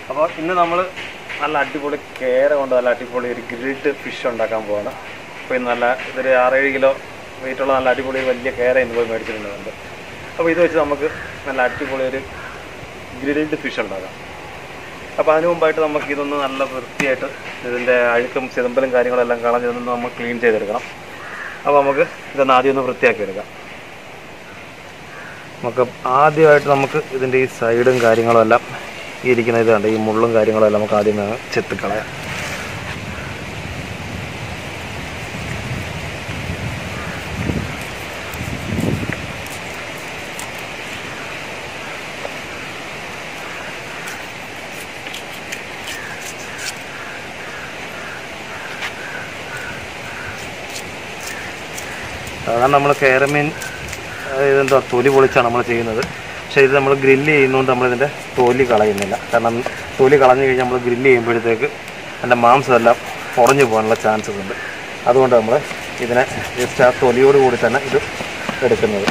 അപ്പോൾ ഇന്ന് നമ്മൾ നല്ല അടിപൊളി കേര കൊണ്ട് നല്ല അടിപൊളി ഒരു ഗ്രിഡ് ഫിഷ് ഉണ്ടാക്കാൻ പോവാണ് അപ്പോൾ ഇന്ന് നല്ല ഇതൊരു ആറേഴ് കിലോ വെയിറ്റുള്ള നല്ല അടിപൊളി വലിയ കേര ഇന്ന് പോയി മേടിച്ചിട്ടുണ്ട് അപ്പോൾ ഇത് വെച്ച് നമുക്ക് നല്ല അടിപൊളി ഒരു ഗ്രിൽഡ് ഫിഷ് ഉണ്ടാക്കാം അപ്പോൾ അതിന് മുമ്പായിട്ട് നമുക്ക് ഇതൊന്ന് നല്ല വൃത്തിയായിട്ട് ഇതിൻ്റെ അഴുക്കും ചിതമ്പലും കാര്യങ്ങളെല്ലാം കളഞ്ഞ് ഇതൊന്ന് നമ്മൾ ക്ലീൻ ചെയ്തെടുക്കണം അപ്പോൾ നമുക്ക് ഇതൊന്ന് ആദ്യം ഒന്ന് വൃത്തിയാക്കി എടുക്കാം നമുക്ക് ആദ്യമായിട്ട് നമുക്ക് ഇതിൻ്റെ ഈ സൈഡും കാര്യങ്ങളും എല്ലാം ഈ ഇരിക്കുന്ന ഇത് കണ്ട് ഈ മുള്ളും കാര്യങ്ങളും എല്ലാം നമുക്ക് ആദ്യം അങ്ങ് ചെത്തിക്കളയാം അതാണ് നമ്മൾ കേരമീൻ ഇതെന്താ തൊലി പൊളിച്ചാണ് നമ്മൾ ചെയ്യുന്നത് പക്ഷേ ഇത് നമ്മൾ ഗ്രില്ല് ചെയ്യുന്നതുകൊണ്ട് നമ്മളിതിൻ്റെ തൊലി കളയുന്നില്ല കാരണം തൊലി കളഞ്ഞു കഴിഞ്ഞാൽ നമ്മൾ ഗ്രില്ല് ചെയ്യുമ്പോഴത്തേക്ക് അതിൻ്റെ മാംസമെല്ലാം ഉടഞ്ഞു പോകാനുള്ള ചാൻസസ് ഉണ്ട് അതുകൊണ്ട് നമ്മൾ ഇതിനെ ജസ്റ്റ് ആ തൊലിയോട് കൂടി തന്നെ ഇത് എടുക്കുന്നത്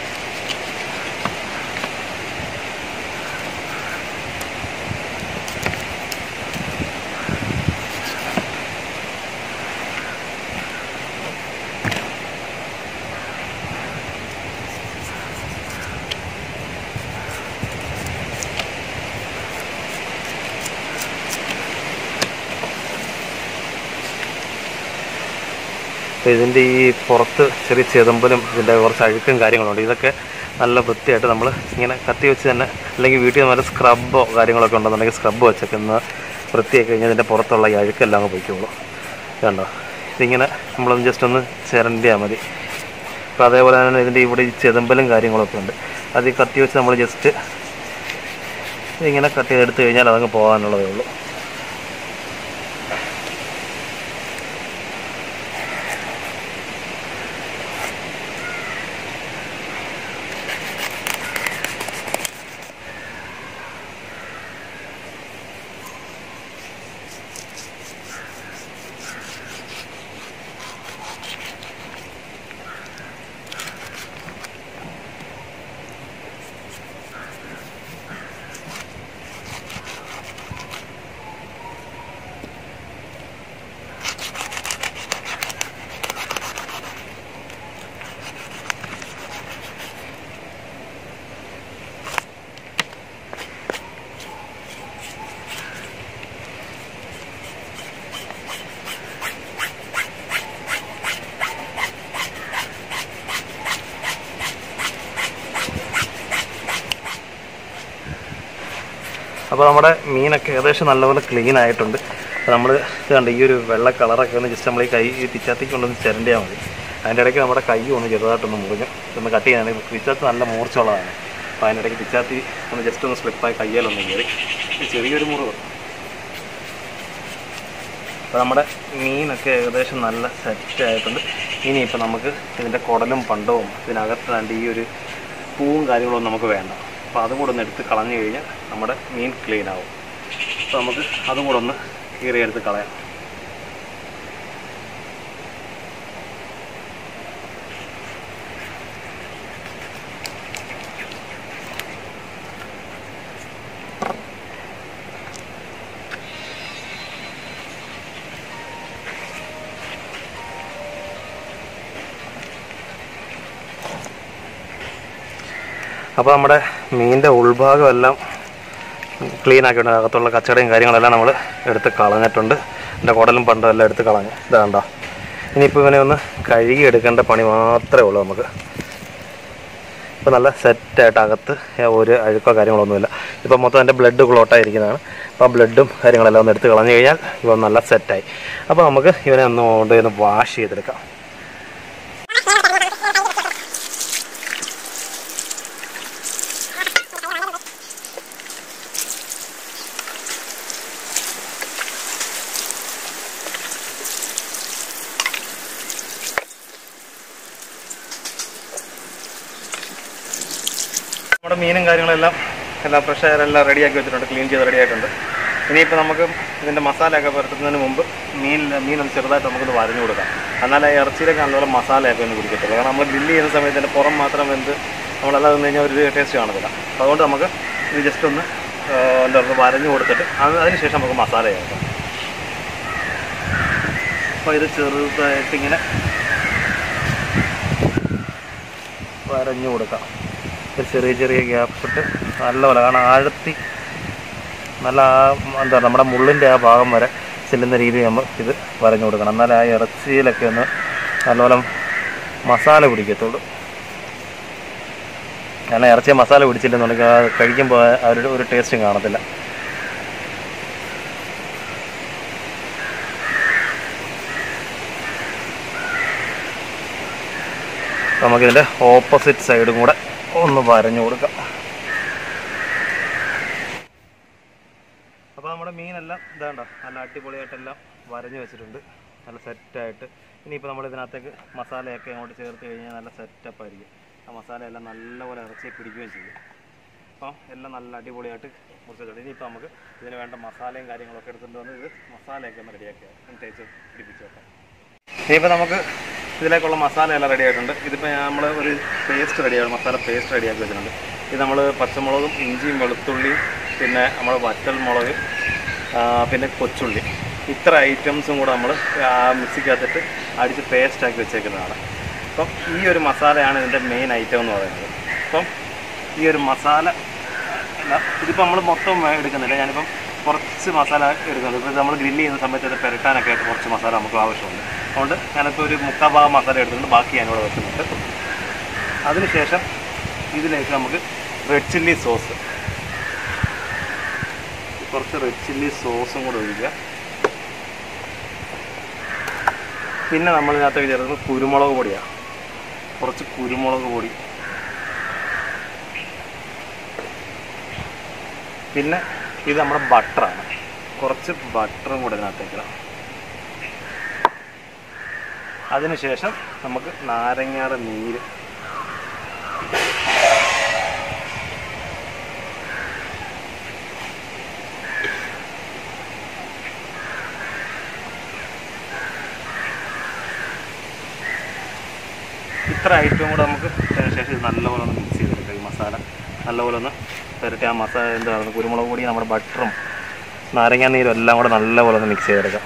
അപ്പോൾ ഇതിൻ്റെ ഈ പുറത്ത് ചെറിയ ചെതമ്പലും ഇതിൻ്റെ കുറച്ച് അഴുക്കും കാര്യങ്ങളുണ്ട് ഇതൊക്കെ നല്ല വൃത്തിയായിട്ട് നമ്മൾ ഇങ്ങനെ കത്തി വെച്ച് തന്നെ അല്ലെങ്കിൽ വീട്ടിൽ നല്ല സ്ക്രബോ കാര്യങ്ങളൊക്കെ ഉണ്ടെന്നുണ്ടെങ്കിൽ സ്ക്രബ് വെച്ചൊക്കെ ഒന്ന് വൃത്തിയാക്കി കഴിഞ്ഞാൽ ഇതിൻ്റെ പുറത്തുള്ള ഈ അഴുക്കെല്ലാം അങ്ങ് പൊയ്ക്കോളും കണ്ടോ ഇതിങ്ങനെ നമ്മളൊന്ന് ജസ്റ്റ് ഒന്ന് ചിരണ്ടിയാൽ മതി അപ്പോൾ അതേപോലെ തന്നെ ഇതിൻ്റെ ഇവിടെ ഈ ചെതമ്പലും കാര്യങ്ങളൊക്കെ ഉണ്ട് അത് ഈ കത്തി വെച്ച് നമ്മൾ ജസ്റ്റ് ഇങ്ങനെ കട്ട് ചെയ്തെടുത്ത് കഴിഞ്ഞാൽ അതങ്ങ് പോകാനുള്ളതേ ഉള്ളൂ അപ്പോൾ നമ്മുടെ മീനൊക്കെ ഏകദേശം നല്ലപോലെ ക്ലീൻ ആയിട്ടുണ്ട് അപ്പോൾ നമ്മൾ ഇത് കണ്ട് ഈ ഒരു വെള്ള കളറൊക്കെ ഒന്ന് ജസ്റ്റ് നമ്മൾ ഈ കൈ ഈ പിച്ചാത്തിക്ക് കൊണ്ടൊന്ന് ചിരണ്ടിയാൽ മതി അതിൻ്റെ ഇടയ്ക്ക് നമ്മുടെ കൈ ഒന്ന് ചെറുതായിട്ടൊന്ന് മുറിഞ്ഞു ഒന്ന് കട്ട് ചെയ്യാനാണെങ്കിൽ പിച്ചാത്തി നല്ല മൂർച്ചയുള്ളതാണ് അപ്പോൾ അതിൻ്റെ ഇടയ്ക്ക് പിച്ചാത്തി ഒന്ന് ജസ്റ്റ് ഒന്ന് സ്ലിപ്പായി കയ്യിലൊന്ന് കയറി ഒരു ചെറിയൊരു മുറിവ് അപ്പോൾ നമ്മുടെ മീനൊക്കെ ഏകദേശം നല്ല സെറ്റ് ആയിട്ടുണ്ട് ഇനിയിപ്പോൾ നമുക്ക് ഇതിൻ്റെ കുടലും പണ്ടവും ഇതിനകത്ത് രണ്ട് ഈ ഒരു പൂവും കാര്യങ്ങളൊന്നും നമുക്ക് വേണ്ട അപ്പോൾ അതും കൂടെ ഒന്ന് എടുത്ത് കളഞ്ഞു കഴിഞ്ഞാൽ നമ്മുടെ മീൻ ക്ലീൻ ആവും അപ്പോൾ നമുക്ക് അതും കൂടെ ഒന്ന് കീറിയെടുത്ത് കളയാം അപ്പോൾ നമ്മുടെ മീനിൻ്റെ ഉൾഭാഗം എല്ലാം ക്ലീൻ ആക്കിയിട്ടുണ്ട് അകത്തുള്ള കച്ചടയും കാര്യങ്ങളെല്ലാം നമ്മൾ എടുത്ത് കളഞ്ഞിട്ടുണ്ട് എൻ്റെ കുടലും പണ്ടും എല്ലാം എടുത്ത് കളഞ്ഞു ഇതാ കണ്ടോ ഇനിയിപ്പോൾ ഇവനെ ഒന്ന് കഴുകി എടുക്കേണ്ട പണി മാത്രമേ ഉള്ളൂ നമുക്ക് ഇപ്പോൾ നല്ല സെറ്റായിട്ട് അകത്ത് ഒരു അഴുക്കോ കാര്യങ്ങളൊന്നുമില്ല ഇപ്പോൾ മൊത്തം എൻ്റെ ബ്ലഡ് ക്ലോട്ടായിരിക്കുന്നതാണ് അപ്പോൾ ആ ബ്ലഡും കാര്യങ്ങളെല്ലാം ഒന്ന് എടുത്ത് കളഞ്ഞു കഴിഞ്ഞാൽ ഇവൻ നല്ല സെറ്റായി അപ്പോൾ നമുക്ക് ഇവനെ ഒന്ന് കൊണ്ടുപോയി ഒന്ന് വാഷ് ചെയ്തെടുക്കാം നമ്മുടെ മീനും കാര്യങ്ങളെല്ലാം എല്ലാം ഫ്രഷ് ആയാലെല്ലാം റെഡിയാക്കി വെച്ചിട്ടുണ്ട് ക്ലീൻ ചെയ്ത് റെഡി ആയിട്ടുണ്ട് ഇനിയിപ്പോൾ നമുക്ക് ഇതിൻ്റെ മസാലയൊക്കെ പുരട്ടുന്നതിന് മുമ്പ് മീൻ മീനൊന്ന് ചെറുതായിട്ട് നമുക്കൊന്ന് വരഞ്ഞു കൊടുക്കാം എന്നാലേ ഇറച്ചിയിലൊക്കെ നല്ലപോലെ മസാലയൊക്കെ ഒന്ന് പിടിക്കത്തുള്ളൂ കാരണം നമ്മൾ ഗ്രില്ല് ചെയ്യുന്ന സമയത്ത് ഇതിൻ്റെ പുറം മാത്രം വെന്ത് നമ്മളെല്ലാം നിന്ന് കഴിഞ്ഞാൽ ഒരു ടേസ്റ്റ് കാണത്തില്ല അപ്പോൾ അതുകൊണ്ട് നമുക്ക് ഇത് ജസ്റ്റ് ഒന്ന് ആ, എന്താ പറയുക വരഞ്ഞു കൊടുത്തിട്ട് അത് അതിന് ശേഷം നമുക്ക് മസാല ചേർക്കാം അപ്പോൾ ഇത് ചെറുതായിട്ട് ഇങ്ങനെ വരഞ്ഞു കൊടുക്കാം ഒരു ചെറിയ ചെറിയ ഗ്യാപ്പ് ഇട്ട് നല്ലപോലെ കാരണം ആഴത്തി നല്ല ആ എന്താ പറയുക നമ്മുടെ മുള്ളിൻ്റെ ആ ഭാഗം വരെ ചെല്ലുന്ന രീതിയിൽ നമ്മൾ ഇത് വരഞ്ഞു കൊടുക്കണം എന്നാലേ ആ ഇറച്ചിയിലൊക്കെ ഒന്ന് നല്ലപോലെ മസാല പിടിക്കത്തുള്ളൂ കാരണം ഇറച്ചി മസാല പിടിച്ചില്ലെന്നുണ്ടെങ്കിൽ അത് കഴിക്കുമ്പോൾ ആ ഒരു ഒരു ടേസ്റ്റും കാണത്തില്ല നമുക്കിതിൻ്റെ ഓപ്പോസിറ്റ് സൈഡും കൂടെ ഒന്ന് വരഞ്ഞു കൊടുക്കാം അപ്പോൾ നമ്മുടെ മീനെല്ലാം ഇതാണ്ടോ നല്ല അടിപൊളിയായിട്ടെല്ലാം വരഞ്ഞു വെച്ചിട്ടുണ്ട് നല്ല സെറ്റായിട്ട് ഇനിയിപ്പോൾ നമ്മൾ ഇതിനകത്തേക്ക് മസാലയൊക്കെ അങ്ങോട്ട് ചേർത്ത് കഴിഞ്ഞാൽ നല്ല സെറ്റപ്പ് ആയിരിക്കും ആ മസാലയെല്ലാം നല്ലപോലെ ഇറച്ചി പിടിക്കുകയും ചെയ്യും അപ്പോൾ എല്ലാം നല്ല അടിപൊളിയായിട്ട് മുറിച്ച് വെച്ചിട്ടുണ്ട് ഇനിയിപ്പോൾ നമുക്ക് ഇതിന് വേണ്ട മസാലയും കാര്യങ്ങളൊക്കെ എടുത്തുകൊണ്ട് വന്ന് ഇത് മസാലയൊക്കെ ഒന്ന് റെഡിയാക്കി ഒന്ന് തേച്ച് പിടിപ്പിച്ച് വെക്കാം ഇനിയിപ്പോൾ നമുക്ക് ഇതിലേക്കുള്ള മസാല എല്ലാം റെഡി ആയിട്ടുണ്ട് ഇതിപ്പോൾ നമ്മൾ ഒരു പേസ്റ്റ് റെഡിയാണ് മസാല പേസ്റ്റ് റെഡിയാക്കി വെച്ചിട്ടുണ്ട് ഇത് നമ്മൾ പച്ചമുളകും ഇഞ്ചിയും വെളുത്തുള്ളിയും പിന്നെ നമ്മൾ വറ്റൽ മുളക് ആ, പിന്നെ കൊച്ചുള്ളി ഇത്ര ഐറ്റംസും കൂടെ നമ്മൾ മിക്സിക്കകത്തിട്ട് അടിച്ച് പേസ്റ്റ് ആക്കി വെച്ചേക്കുന്നതാണ് അപ്പം ഈ ഒരു മസാലയാണ് ഇതിൻ്റെ മെയിൻ ഐറ്റം എന്ന് പറയുന്നത് അപ്പം ഈ ഒരു മസാല അല്ല ഇതിപ്പോൾ നമ്മൾ മൊത്തം എടുക്കുന്നില്ല ഞാനിപ്പം കുറച്ച് മസാല എടുക്കുന്നത് ഇപ്പോൾ നമ്മൾ ഗ്രില്ല് ചെയ്യുന്ന സമയത്ത് ഇത് പുരട്ടാനൊക്കെ ആയിട്ട് കുറച്ച് മസാല നമുക്ക് ആവശ്യമുണ്ട് അതുകൊണ്ട് ഞാനിപ്പോൾ ഒരു മുക്കാൽ ഭാഗം മസാല എടുത്തിട്ടുണ്ട് ബാക്കി ഞാനിവിടെ വെക്കുന്നുണ്ട് അതിനുശേഷം ഇതിലേക്ക് നമുക്ക് റെഡ് ചില്ലി സോസ് കുറച്ച് റെഡ് ചില്ലി സോസും കൂടെ ഒഴിക്കുക പിന്നെ നമ്മൾ ഇതിനകത്തേക്ക് ചേർക്കുന്നത് കുരുമുളക് പൊടിയാണ് കുറച്ച് കുരുമുളക് പൊടി പിന്നെ ഇത് നമ്മുടെ ബട്ടറാണ് കുറച്ച് ബട്ടറും കൂടെ ഇതിനകത്തേക്ക് ഇടാം അതിനുശേഷം നമുക്ക് നാരങ്ങയുടെ നീര് ഇത്ര ഐറ്റവും കൂടെ നമുക്ക് ഇതിന് ശേഷം ഇത് നല്ലപോലെ ഒന്ന് മിക്സ് ചെയ്തെടുക്കാം ഈ മസാല നല്ലപോലെ ഒന്ന് പുരട്ടി ആ മസാല എന്താ പറയുക കുരുമുളക് പൊടി നമ്മുടെ ബട്ടറും നാരങ്ങ നീരും എല്ലാം കൂടെ നല്ലപോലെ ഒന്ന് മിക്സ് ചെയ്തെടുക്കാം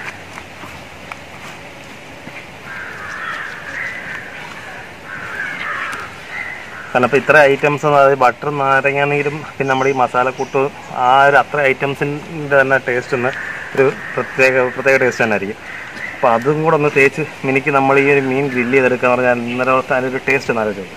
കാരണം ഇപ്പോൾ ഇത്ര ഐറ്റംസ് അതായത് ബട്ടറും നാരങ്ങ നീരും പിന്നെ നമ്മുടെ ഈ മസാലക്കൂട്ട് ആ ഒരു അത്ര ഐറ്റംസിൻ്റെ തന്നെ ടേസ്റ്റ് ഒന്ന് ഒരു പ്രത്യേക പ്രത്യേക ടേസ്റ്റ് തന്നെ ആയിരിക്കും അപ്പോൾ അതും കൂടെ ഒന്ന് തേച്ച് മിനിക്ക് നമ്മൾ ഈ ഒരു മീൻ ഗ്രില്ല് ചെയ്തെടുക്കുക പറഞ്ഞാൽ അന്നേരം അതിനൊരു ടേസ്റ്റ് നല്ലൊരു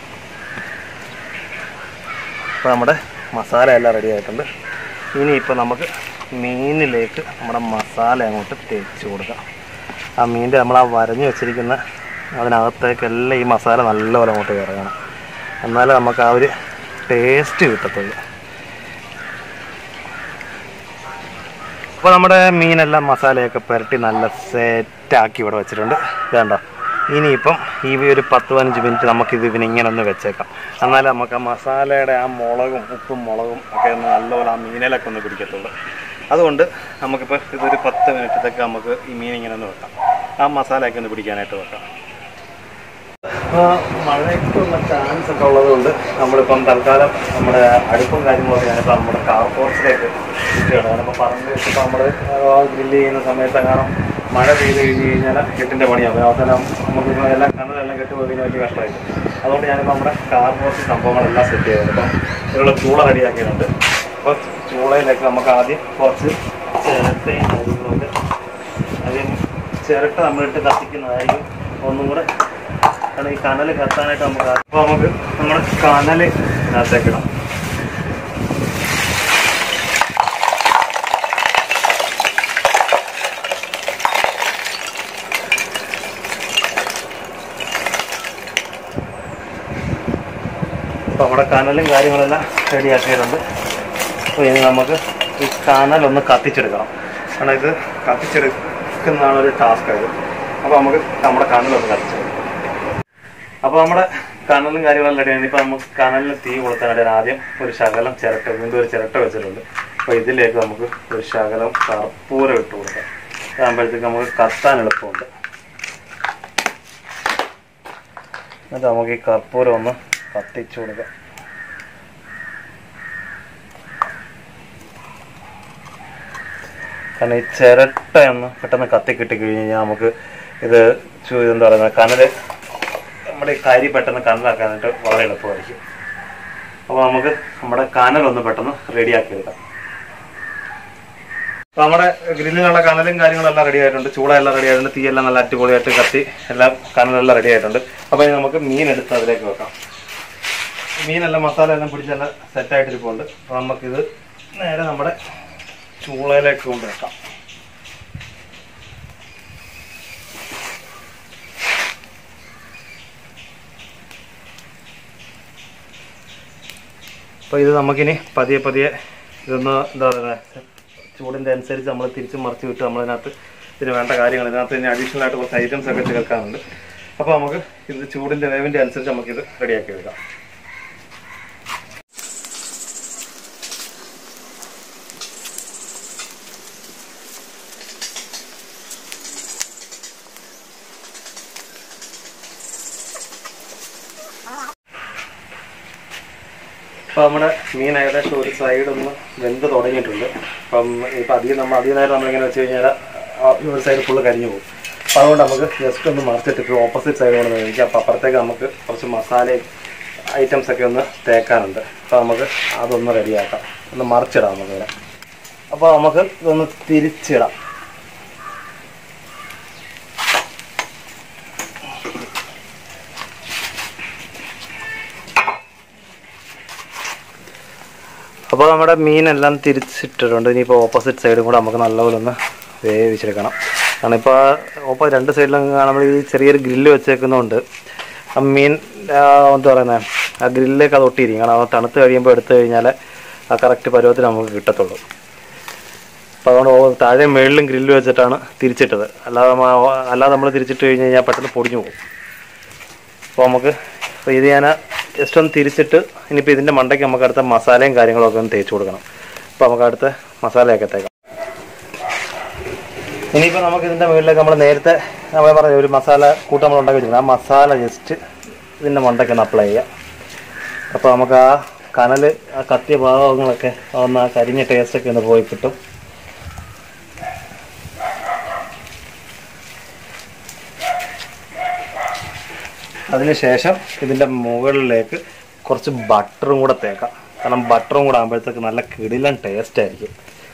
അപ്പോൾ നമ്മുടെ മസാല എല്ലാം റെഡി ആയിട്ടുണ്ട് ഇനിയിപ്പോൾ നമുക്ക് മീനിലേക്ക് നമ്മുടെ മസാല അങ്ങോട്ട് തേച്ച് കൊടുക്കാം ആ മീൻ്റെ നമ്മൾ ആ വരഞ്ഞു വെച്ചിരിക്കുന്ന അതിനകത്തേക്കെല്ലാം ഈ മസാല നല്ലപോലെ അങ്ങോട്ട് ഇറങ്ങണം എന്നാലേ നമുക്ക് ആ ഒരു ടേസ്റ്റ് കിട്ടത്തുള്ളൂ അപ്പോൾ നമ്മുടെ മീനെല്ലാം മസാലയൊക്കെ പുരട്ടി നല്ല സെറ്റാക്കി ഇവിടെ വെച്ചിട്ടുണ്ട് വേണ്ട ഇനിയിപ്പം ഈ ഒരു പത്ത് പതിനഞ്ച് മിനിറ്റ് നമുക്കിത് ഇതിന് ഇങ്ങനെ ഒന്ന് വെച്ചേക്കാം എന്നാലേ നമുക്ക് ആ മസാലയുടെ ആ മുളകും ഉപ്പും മുളകും ഒക്കെ ഒന്ന് നല്ലപോലെ ആ മീനിലൊക്കെ ഒന്ന് പിടിക്കത്തുള്ളൂ അതുകൊണ്ട് നമുക്കിപ്പോൾ ഇതൊരു പത്ത് മിനിറ്റത്തേക്ക് നമുക്ക് ഈ മീൻ ഇങ്ങനെ ഒന്ന് വെക്കാം ആ മസാലയൊക്കെ ഒന്ന് പിടിക്കാനായിട്ട് വെക്കാം മഴയ്ക്കുള്ള ചാൻസ് ഒക്കെ ഉള്ളതുകൊണ്ട് നമ്മളിപ്പം തൽക്കാലം നമ്മുടെ അടുപ്പും കാര്യങ്ങളൊക്കെ ഞാനിപ്പോൾ നമ്മുടെ കാർ പോർച്ചിലേക്ക് ഇട്ടുകയാണ് ഞാനിപ്പോൾ പറഞ്ഞു വെച്ചിപ്പോൾ നമ്മൾ ഗ്രില്ല് ചെയ്യുന്ന സമയത്ത് കാരണം മഴ പെയ്ത് കഴിഞ്ഞ് കഴിഞ്ഞാൽ കെട്ടിൻ്റെ പണിയാവും അവസാനം നമുക്ക് എല്ലാം കണ്ണതെല്ലാം കെട്ട് പോയി വലിയ കഷ്ടമായിട്ട് അതുകൊണ്ട് ഞാനിപ്പോൾ നമ്മുടെ കാർ പോർച്ച് സംഭവങ്ങളെല്ലാം സെറ്റ് ചെയ്തത് ഇപ്പം ഇതിലുള്ള ചൂള റെഡിയാക്കിയിട്ടുണ്ട് അപ്പോൾ ചൂളയിലേക്ക് നമുക്ക് ആദ്യം കുറച്ച് ചിരട്ടയും കാര്യങ്ങളൊക്കെ ആദ്യം ചിരട്ട നമ്മളിട്ട് കത്തിക്കുന്നതായിരിക്കും ഒന്നും കൂടെ കാരണം ഈ കനൽ കത്താനായിട്ട് നമുക്ക് അപ്പോൾ നമുക്ക് നമ്മുടെ കനൽ ഇതിനകത്തേക്ക് ഇടാം അപ്പോൾ നമ്മുടെ കനലും കാര്യങ്ങളെല്ലാം റെഡിയാക്കിയിട്ടുണ്ട് അപ്പോൾ ഇനി നമുക്ക് ഈ കനലൊന്ന് കത്തിച്ചെടുക്കണം കാരണം ഇത് കത്തിച്ചെടുക്കുന്നതാണ് ഒരു ടാസ്ക് ആയത് അപ്പോൾ നമുക്ക് നമ്മുടെ കനലൊന്ന് കത്തിച്ചെടുക്കാം അപ്പോൾ നമ്മുടെ കനലും കാര്യങ്ങളെല്ലാം റെഡിയാണ് ഇപ്പോൾ നമുക്ക് കനലിന് തീ കൊളുത്താനായിട്ട് ആദ്യം ഒരു ശകലം ചിരട്ട വീണ്ടും ഒരു ചിരട്ട വെച്ചിട്ടുണ്ട് അപ്പോൾ ഇതിലേക്ക് നമുക്ക് ഒരു ശകലം കർപ്പൂരം ഇട്ട് കൊടുക്കാം അതാകുമ്പോഴത്തേക്ക് നമുക്ക് കത്താൻ എളുപ്പമുണ്ട് എന്നിട്ട് നമുക്ക് ഈ കർപ്പൂരം ഒന്ന് കത്തിച്ചു കൊടുക്കാം കാരണം ഈ ചിരട്ട ഒന്ന് പെട്ടെന്ന് കത്തി കിട്ടി കഴിഞ്ഞ് കഴിഞ്ഞാൽ നമുക്ക് ഇത് ചു- എന്താ പറയുക കനല് നമ്മുടെ ഈ കരി പെട്ടെന്ന് കനലാക്കാനായിട്ട് വളരെ എളുപ്പമായിരിക്കും അപ്പോൾ നമുക്ക് നമ്മുടെ കനലൊന്ന് പെട്ടെന്ന് റെഡിയാക്കി എടുക്കാം അപ്പോൾ നമ്മുടെ ഗ്രില്ലിനുള്ള കനലും കാര്യങ്ങളെല്ലാം റെഡി ആയിട്ടുണ്ട് ചൂടെല്ലാം റെഡി ആയിട്ടുണ്ട് തീയെല്ലാം നല്ല അടിപൊളിയായിട്ട് കത്തി എല്ലാം കനലെല്ലാം റെഡി ആയിട്ടുണ്ട് അപ്പോൾ ഇനി നമുക്ക് മീൻ എടുത്ത് അതിലേക്ക് വെക്കാം മീനെല്ലാം മസാല എല്ലാം പിടിച്ചെല്ലാം സെറ്റായിട്ടിരിപ്പുണ്ട് അപ്പോൾ നമുക്കിത് നേരെ നമ്മുടെ ചൂളയിലേക്ക് കൊണ്ട് വെക്കാം അപ്പോൾ ഇത് നമുക്കിനി പതിയെ പതിയെ ഇതൊന്ന് എന്താ പറയുക ചൂടിൻ്റെ അനുസരിച്ച് നമ്മൾ തിരിച്ച് മറിച്ച് വിട്ട് നമ്മളതിനകത്ത് ഇതിന് വേണ്ട കാര്യങ്ങൾ ഇതിനകത്ത് ഇനി അഡീഷണൽ ആയിട്ട് കുറച്ച് ഐറ്റംസ് ഒക്കെ ചേർക്കാനുണ്ട് അപ്പോൾ നമുക്ക് ഇത് ചൂടിൻ്റെ വേവിൻ്റെ അനുസരിച്ച് നമുക്കിത് റെഡിയാക്കി എടുക്കാം അപ്പോൾ നമ്മുടെ മീൻ ഏകദേശം ഒരു സൈഡ് ഒന്ന് വെന്ത് തുടങ്ങിയിട്ടുണ്ട് അപ്പം ഇപ്പം അധികം നമ്മൾ അധികം നേരം നമ്മളിങ്ങനെ വെച്ച് കഴിഞ്ഞാൽ ആ ഒരു സൈഡ് ഫുള്ള് കരിഞ്ഞു പോകും അപ്പോൾ അതുകൊണ്ട് നമുക്ക് ജസ്റ്റ് ഒന്ന് മറിച്ചിട്ട് ഇപ്പോൾ ഓപ്പോസിറ്റ് സൈഡ് കൊണ്ട് കഴിക്കാം അപ്പോൾ അപ്പുറത്തേക്ക് നമുക്ക് കുറച്ച് മസാലയും ഐറ്റംസ് ഒക്കെ ഒന്ന് തേക്കാനുണ്ട് അപ്പോൾ നമുക്ക് അതൊന്ന് റെഡിയാക്കാം ഒന്ന് മറിച്ചിടാം നമുക്കിവിടെ അപ്പോൾ നമുക്ക് ഇതൊന്ന് തിരിച്ചിടാം അപ്പോൾ നമ്മുടെ മീനെല്ലാം തിരിച്ചിട്ടിട്ടുണ്ട് ഇനിയിപ്പോൾ ഓപ്പോസിറ്റ് സൈഡും കൂടെ നമുക്ക് നല്ലപോലെ ഒന്ന് വേവിച്ചെടുക്കണം കാരണം ഇപ്പോൾ ഓപ്പോ രണ്ട് സൈഡിലും നമ്മൾ ഈ ചെറിയൊരു ഗ്രില്ല് വെച്ചേക്കുന്നതുകൊണ്ട് ആ മീൻ ആ, എന്താ പറയുന്നത് ആ ഗ്രില്ലിലേക്ക് അത് ഒട്ടിയിരിക്കും കാരണം അത് തണുത്ത് കഴിയുമ്പോൾ എടുത്തു കഴിഞ്ഞാൽ ആ കറക്റ്റ് പരുവത്തിൽ നമുക്ക് കിട്ടത്തുള്ളൂ അപ്പോൾ അതുകൊണ്ട് ഓ- താഴെ മുകളിലും ഗ്രില്ല് വെച്ചിട്ടാണ് തിരിച്ചിട്ടത് അല്ലാതെ നമ്മ- അല്ലാതെ നമ്മൾ തിരിച്ചിട്ട് കഴിഞ്ഞ് കഴിഞ്ഞാൽ പെട്ടെന്ന് പൊടിഞ്ഞു പോകും അപ്പോൾ നമുക്ക് അപ്പോൾ ഇത് ഞാൻ ജസ്റ്റ് ഒന്ന് തിരിച്ചിട്ട് ഇനിയിപ്പോൾ ഇതിൻ്റെ മണ്ടയ്ക്ക് നമുക്ക് അടുത്ത മസാലയും കാര്യങ്ങളൊക്കെ ഒന്ന് തേച്ച് കൊടുക്കണം അപ്പോൾ നമുക്ക് അടുത്ത മസാലയൊക്കെ തേക്കാം ഇനിയിപ്പോൾ നമുക്ക് ഇതിൻ്റെ മുകളിലേക്ക് നമ്മൾ നേരത്തെ നമ്മൾ പറഞ്ഞ ഒരു മസാല കൂട്ട് നമ്മൾ ഉണ്ടാക്കി വെച്ചിട്ടുണ്ട് ആ മസാല ജസ്റ്റ് ഇതിൻ്റെ മണ്ടയ്ക്ക് ഒന്ന് അപ്ലൈ ചെയ്യാം അപ്പോൾ നമുക്ക് ആ കനൽ ആ കത്തിയ ഭാഗങ്ങളൊക്കെ ഒന്ന് ആ കരിഞ്ഞ ടേസ്റ്റൊക്കെ ഒന്ന് പോയി കിട്ടും അതിനുശേഷം ഇതിൻ്റെ മുകളിലേക്ക് കുറച്ച് ബട്ടറും കൂടെ തേക്കാം കാരണം ബട്ടറും കൂടെ ആകുമ്പോഴത്തേക്ക് നല്ല കിടിലൻ ടേസ്റ്റ് ആയിരിക്കും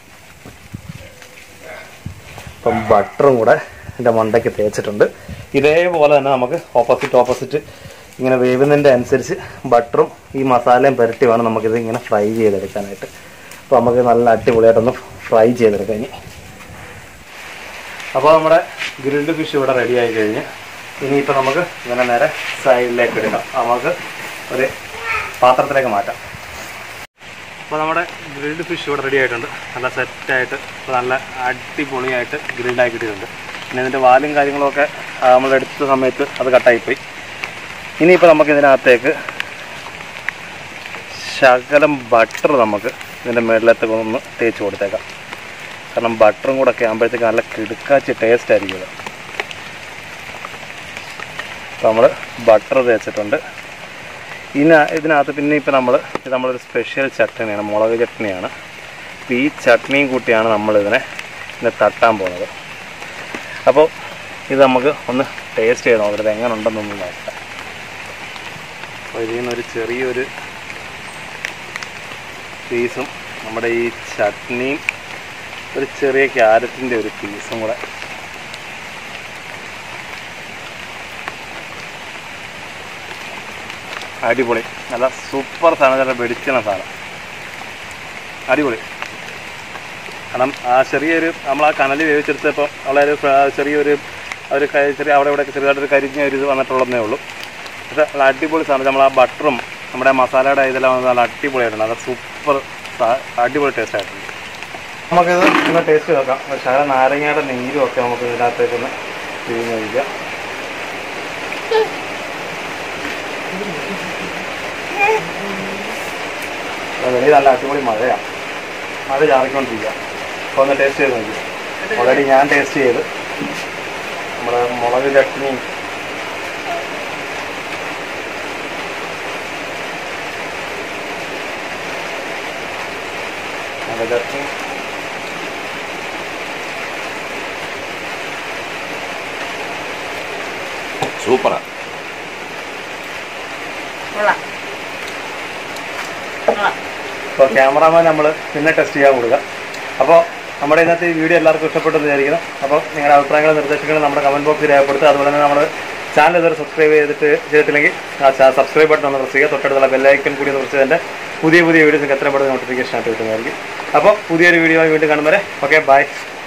അപ്പം ബട്ടറും കൂടെ ഇതിൻ്റെ മണ്ടയ്ക്ക് തേച്ചിട്ടുണ്ട് ഇതേപോലെ തന്നെ നമുക്ക് ഓപ്പോസിറ്റ് ഓപ്പോസിറ്റ് ഇങ്ങനെ വേവുന്നതിൻ്റെ അനുസരിച്ച് ബട്ടറും ഈ മസാലയും പുരട്ടി വേണം നമുക്കിത് ഇങ്ങനെ ഫ്രൈ ചെയ്തെടുക്കാനായിട്ട് അപ്പോൾ നമുക്ക് നല്ല അടിപൊളിയായിട്ടൊന്ന് ഫ്രൈ ചെയ്തെടുക്കാം ഇനി അപ്പോൾ നമ്മുടെ ഗ്രിൽഡ് ഫിഷ് ഇവിടെ റെഡി ആയി കഴിഞ്ഞ് ഇനിയിപ്പോൾ നമുക്ക് ഇങ്ങനെ നേരെ സൈഡിലേക്ക് എടുക്കാം നമുക്ക് ഒരു പാത്രത്തിലേക്ക് മാറ്റാം അപ്പോൾ നമ്മുടെ ഗ്രിൽഡ് ഫിഷ് ഇവിടെ റെഡി ആയിട്ടുണ്ട് നല്ല സെറ്റായിട്ട് നല്ല അടിപൊളിയായിട്ട് ഗ്രിൽഡായി കിട്ടിയിട്ടുണ്ട് പിന്നെ ഇതിൻ്റെ വാലും കാര്യങ്ങളൊക്കെ ആ, നമ്മൾ എടുത്ത സമയത്ത് അത് കട്ടായിപ്പോയി ഇനിയിപ്പോൾ നമുക്ക് ഇതിനകത്തേക്ക് ശകലം ബട്ടർ നമുക്ക് ഇതിൻ്റെ മുകളിലത്തേക്ക് ഒന്ന് തേച്ച് കൊടുത്തേക്കാം കാരണം ബട്ടറും കൂടെ ഒക്കെ ആകുമ്പോഴത്തേക്ക് നല്ല കിടുക്കാച്ചി ടേസ്റ്റ് ആയിരിക്കും ഇത് അപ്പോൾ നമ്മൾ ബട്ടർ തേച്ചിട്ടുണ്ട് ഇനി ഇതിനകത്ത് പിന്നെ ഇപ്പോൾ നമ്മൾ ഇത് നമ്മളൊരു സ്പെഷ്യൽ ചട്നിയാണ് മുളക് ചട്നിയാണ് അപ്പോൾ ഈ ചട്നിയും കൂട്ടിയാണ് നമ്മളിതിനെ ഇതിനെ തട്ടാൻ പോകുന്നത് അപ്പോൾ ഇത് നമുക്ക് ഒന്ന് ടേസ്റ്റ് ചെയ്ത് നോക്കരുത് എങ്ങനെ ഉണ്ടെന്നൊന്ന് നോക്കാം അപ്പോൾ ഇതിൽ നിന്നൊരു ചെറിയൊരു പീസും നമ്മുടെ ഈ ചട്നിയും ഒരു ചെറിയ ക്യാരറ്റിൻ്റെ ഒരു പീസും കൂടെ അടിപൊളി നല്ല സൂപ്പർ സാധനം നല്ല വെടിച്ചണ സാധനം അടിപൊളി കാരണം ആ ചെറിയൊരു നമ്മൾ ആ കനൽ വേവിച്ചെടുത്തപ്പോൾ വളരെ ചെറിയൊരു ഒരു ക- ചെറിയ അവിടെ ഇവിടെ ചെറുതായിട്ടൊരു കരിഞ്ഞ ഒരു ഇത് വന്നിട്ടുള്ളതേ ഉള്ളൂ പക്ഷേ നല്ല അടിപൊളി സാധനം നമ്മൾ ആ ബട്ടറും നമ്മുടെ മസാലയുടെ ഇതെല്ലാം വന്ന് നല്ല അടിപൊളിയായിട്ടുണ്ട് നല്ല സൂപ്പർ അടിപൊളി ടേസ്റ്റ് ആയിട്ടുണ്ട് നമുക്കിത് ഒന്ന് ടേസ്റ്റ് നോക്കാം ശകലം നാരങ്ങയുടെ നീരും ഒക്കെ നമുക്ക് ഇതിനകത്തേക്ക് ഒന്ന് പിഴിഞ്ഞ് ഒഴിക്കാം വെളിയിൽ നല്ല അടിപൊളി മഴയാണ് മഴ ചാറിക്കൊണ്ടിരിക്കുക അപ്പോൾ ഒന്ന് ടേസ്റ്റ് ചെയ്ത് നോക്കി ഓൾറെഡി ഞാൻ ടേസ്റ്റ് ചെയ്ത് നമ്മുടെ മുളക് ചട്നിയും മുളക് ചട്നി സൂപ്പറാ കൊള്ളാം കൊള്ളാം അപ്പോൾ ക്യാമറാമാൻ നമ്മൾ പിന്നെ ടെസ്റ്റ് ചെയ്യാൻ കൊടുക്കുക അപ്പോൾ നമ്മുടെ ഇന്നത്തെ ഈ വീഡിയോ എല്ലാവർക്കും ഇഷ്ടപ്പെട്ടെന്ന് വിചാരിക്കുന്നു അപ്പോൾ നിങ്ങളുടെ അഭിപ്രായങ്ങളും നിർദ്ദേശങ്ങളും നമ്മുടെ കമൻറ്റ് ബോക്സിൽ രേഖപ്പെടുത്തുക അതുപോലെ തന്നെ നമ്മൾ ചാനൽ ഇതുവരെ സബ്സ്ക്രൈബ് ചെയ്തിട്ട് ചെയ്തിട്ടില്ലെങ്കിൽ ആ സബ്സ്ക്രൈബ് ബട്ടൺ ഒന്ന് പ്രസ് ചെയ്യുക തൊട്ടടുത്തുള്ള ബെല്ലൈക്കൺ കൂടി ഒന്ന് പ്രസ് ചെയ്തതിൻ്റെ പുതിയ പുതിയ വീഡിയോസ് എത്രയും പെട്ടെന്ന് നോട്ടിഫിക്കേഷൻ ആയിട്ട് കിട്ടുന്നതായിരിക്കും അപ്പോൾ പുതിയൊരു വീഡിയോ വീണ്ടും കാണും വരെ ഓക്കെ ബൈ